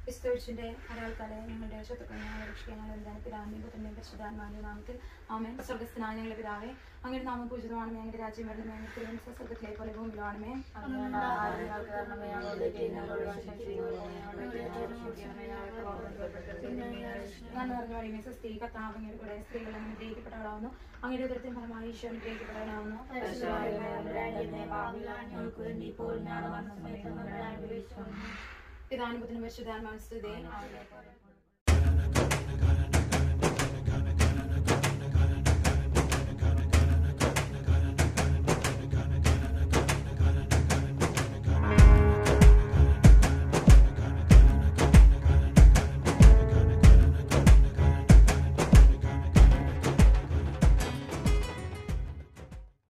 ക്രിസ്തുവിന്റെ ഒരാൾക്കാരെ ഞങ്ങളുടെ ശത്രുക്കളെ ഞങ്ങളെ രക്ഷിക്കാൻ ഞങ്ങൾ എന്താണ് പിതാവിന്റെയും പുത്രന്റെയും പരിശുദ്ധാത്മാവിന്റെ നാമത്തിൽ ആമേൻ സ്വർഗസ്ഥനായ ഞങ്ങളുടെ പിതാവേ അങ്ങയുടെ നാമം പൂജിതമാണ് ഞങ്ങളുടെ രാജ്യം വരുന്നത് ഞങ്ങളുടെ തിരുവനന്തപുരം സ്വർഗത്തിലെ പോലെ ഭൂമിയിലുമാണമേ നന്ദി പറഞ്ഞു പറയുമ്പോൾ സ്ത്രീ കർത്താവ് അങ്ങയുടെ കൂടെ സ്ത്രീകൾ അങ്ങനെ ഗ്രഹിക്കപ്പെട്ടവളാവുന്നു അങ്ങയുടെ ഉദരത്തിന് ഫലമായി ഈശോ ഗ്രഹിക്കപ്പെട്ടവനാവുന്നു പിതാനുപത്തിനും പരിശുദ്ധാത്മാവിന് സ്തുതി